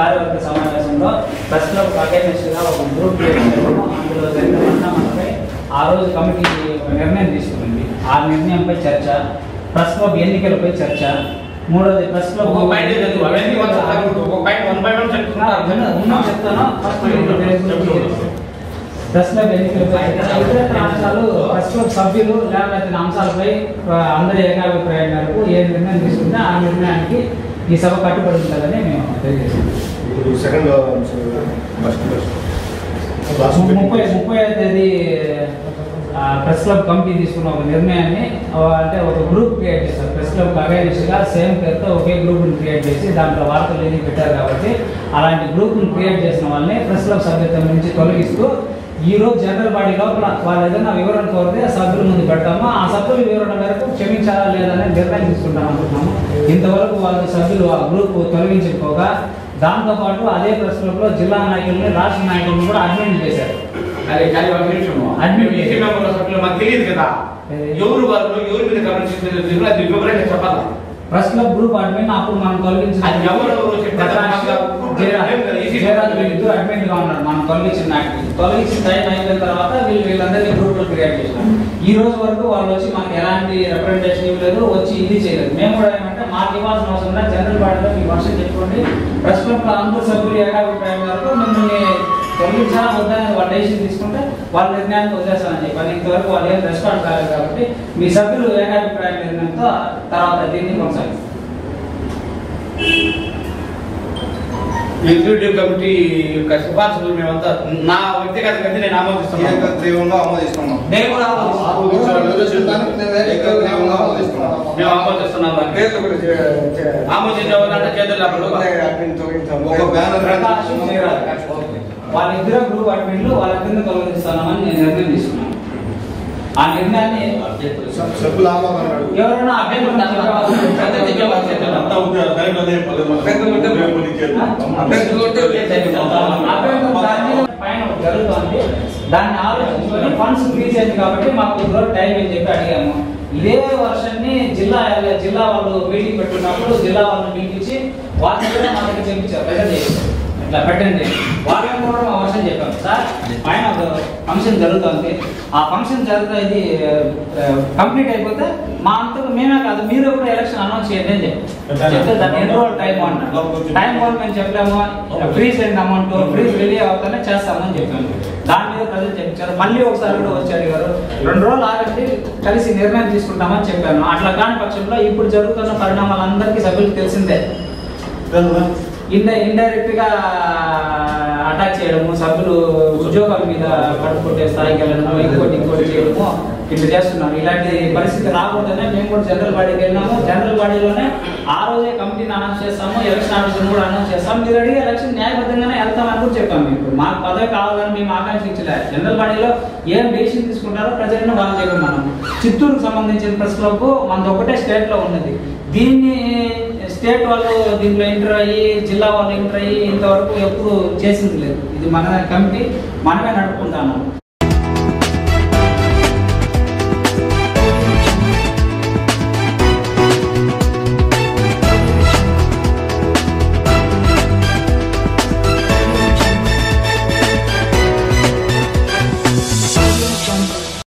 కార్యవర్గ సమావేశంలో press club అగైనెస్ట్గా ఒక గ్రూప్ చేసాము అందులో జరిగిన పరిణామాలపై ఆ రోజు కమిటీ ఒక నిర్ణయం తీసుకుంది ఆ నిర్ణయంపై చర్చ ప్రెస్ క్లబ్ ఎన్నికలపై చర్చ మూడోది ప్రెస్ క్లబ్ ఒక పాయింట్ చదువు అవన్నీ కొంచెం తగ్గుతూ ఒక పాయింట్ వన్ బై వన్ చెప్తున్నారు ఉన్నా చెప్తాను ఫస్ట్ ప్రెస్ క్లబ్ ఎన్నికలపై చర్చ. ఇతర అంశాలు ప్రెస్ క్లబ్ సభ్యులు లేవనెత్తిన అంశాలపై ఆ, అందరి ఏకాభిప్రాయం మేరకు ఏ నిర్ణయం తీసుకుంటే ఆ నిర్ణయానికి ఈ సభ కట్టుబడి ఉంటుందని మేము తెలియజేస్తాం ఇప్పుడు సెకండ్ ఫస్ట్ లాస్ట్ ముప్పై ముప్పై తేదీ ఆ, ప్రెస్ క్లబ్ కమిటీ తీసుకున్న ఒక నిర్ణయాన్ని ఆ, అంటే ఒక గ్రూప్ క్రియేట్ చేశారు ప్రెస్ క్లబ్ అగైనిస్ట్గా సేమ్ పేరుతో ఒకే గ్రూప్ని క్రియేట్ చేసి దాంట్లో వార్తలు ఏది పెట్టారు కాబట్టి అలాంటి గ్రూప్ని క్రియేట్ చేసిన వాళ్ళని ప్రెస్ క్లబ్ సభ్యత్వం నుంచి తొలగిస్తూ ఈ రోజు జనరల్ బాడీ లోపల వాళ్ళు ఏదైనా వివరణ కోరితే ఆ సభ్యుల ముందు పెడతాము ఆ సభ్యుల వివరణ మేరకు క్షమించాలా లేదనే నిర్ణయం తీసుకుంటాం అనుకుంటున్నాము ఇంతవరకు వాళ్ళ సభ్యులు ఆ గ్రూప్ తొలగించకపోగా దాంతోపాటు అదే ప్రెస్ క్లబ్లో జిల్లా నాయకుల్ని రాష్ట్ర నాయకులను కూడా అడ్మిట్ చేశారు అదే కానీ ఒక నిమిషం అడ్మిట్ ఈసీ మెంబర్ల సభ్యులు మాకు తెలియదు కదా ఎవరు వాళ్ళు ఎవరి మీద గమనించింది అది వివరంగా చెప్పాలా ప్రెస్ క్లబ్ గ్రూప్ అడ్మిన్ అప్పుడు మనం తొలగించిన అది ఎవరు చెప్పారు? జయరాజ్ జయరాజ్ వీళ్ళిద్దరు అడ్మిన్ గా ఉన్నారు మనం తొలగించిన నాటికి తొలగించిన టైం అయిపోయిన తర్వాత వీళ్ళు వీళ్ళందరినీ గ్రూప్ లో క్రియేట్ చేసినాం ఈ రోజు వరకు వాళ్ళు వచ్చి మనకి ఎలాంటి రిప్రజెంటేషన్ ఇవ్వలేదు వచ్చి ఇది చేయలేదు మేము కూడా ఏమంటే మాకు ఇవ్వాల్సిన అవసరం లేదు జనరల్ బాడీలో మీ వర్షం చెప్పుకోండి ప్రెస్ క్లబ్ లో అందరూ సభ్యులు ఏకాభిప్రాయం మేరకు మిమ్మల్ని తొలగించాలా వద్దని వాళ్ళ డెసిషన్ తీసుకుంటే వాళ్ళ నిర్ణయానికి వదిలేస్తామని చెప్పాను ఇంతవరకు వాళ్ళు ఏం రెస్పాండ్ కాలేదు కాబట్టి మీ సభ్యులు ఏకాభిప్రాయం నిర్ణయంతో తర్వాత దీన్ని కొనసాగిస్తాం ఎగ్జిక్యూటివ్ కమిటీ యొక్క సిఫార్సులు మేమంతా నా వ్యక్తిగతంగా అయితే నేను ఆమోదిస్తున్నాను ఏకగ్రీవంగా ఆమోదిస్తున్నాం నేను కూడా ఆమోదిస్తున్నాను. ఏకగ్రీవంగా ఆమోదిస్తున్నాం మేము ఆమోదిస్తున్నాము ఆమోదించే వాళ్ళంటే చేతులు లేపండి. ఒక బ్యానర్ ప్రకాష్ జయరాజ్. వాళ్ళిద్దరు గ్రూప్ అడ్మిన్లు వాళ్ళిద్దరిని తొలగిస్తున్నామని నేను నిర్ణయం తీసుకున్నాను ఆ నిర్ణయాన్ని సభ్యుల ఆమోదం అడుగు. ఎవరైనా అభ్యంతరం పెద్ద దిగ్గజాలు చేతులు. అంతా ఉంటే ఆ టైంలో అదే పదే పదే రేపు నీకేది. అభ్యంతరం దాని మీద పైన ఒకటి జరుగుతోంది దాన్ని ఆలోచించుకొని ఫండ్స్ ఫ్రీజ్ అయింది కాబట్టి మాకు కొద్ది రోజులు టైం అని చెప్పి అడిగాము ఇదే వర్షాన్ని జిల్లా జిల్లా వాళ్ళు మీటింగ్ పెట్టుకున్నప్పుడు జిల్లా వాళ్ళని పిలిపించి వాళ్ళ దగ్గర మా దగ్గర చెప్పించారు ప్రజెంట్ చేశారు ఇట్లా పెట్టండి వాళ్ళని కూడా మా వర్షం చెప్పాము సార్ పైన ఒక ఫంక్షన్ జరుగుతుంది ఆ ఫంక్షన్ జరుగుతుంది కంప్లీట్ అయిపోతే మా అంతకు మేమే కాదు మీరు కూడా ఎలక్షన్ అనౌన్స్ చేయండి అని చెప్పి చెప్తే దాన్ని ఎన్ని రోజులు టైం అంటారు టైం కూడా మేము చెప్పాము ఫ్రీజ్ అయిన అమౌంట్ ఫ్రీజ్ రెడీ అవుతానే చేస్తామని చెప్పాము దాని మీద ప్రజలు చెప్పించారు మళ్ళీ ఒకసారి కూడా వచ్చి అడిగారు రెండు రోజులు ఆగండి కలిసి నిర్ణయం తీసుకుంటామని చెప్పాను అట్లా కాని పక్షంలో ఇప్పుడు జరుగుతున్న పరిణామాలందరికీ సభ్యులకు తెలిసిందే ఇండ ఇండైరెక్ట్ గా అటాక్ చేయడము సభ్యులు ఉద్యోగాల మీద పట్టుకుంటే స్థాయికి వెళ్ళడము ఇంకోటి ఇంకోటి చేయడము ఇట్లా చేస్తున్నారు ఇలాంటి పరిస్థితి రాకూడదనే మేము కూడా జనరల్ బాడీకి వెళ్ళినాము జనరల్ బాడీలోనే ఆ రోజే కమిటీని అనౌన్స్ చేస్తాము ఎలక్షన్ ఆఫీసర్ కూడా అనౌన్స్ చేస్తాం మీరు అడిగే ఎలక్షన్ న్యాయబద్ధంగానే వెళ్తామని కూడా చెప్పాము మీకు మాకు పదవి కావాలని మేము ఆకాంక్షించలే జనరల్ బాడీలో ఏం డెసిషన్ తీసుకుంటారో ప్రజలను వాళ్ళు చెప్పాం మనం చిత్తూరుకు సంబంధించిన ప్రెస్ క్లబ్ మనది ఒకటే స్టేట్ లో ఉన్నది దీన్ని స్టేట్ వాళ్ళు దీంట్లో ఎంటర్ అయ్యి జిల్లా వాళ్ళు ఎంటర్ అయ్యి ఇంతవరకు ఎప్పుడు చేసింది లేదు ఇది మన కమిటీ మనమే నడుపుకుంటాము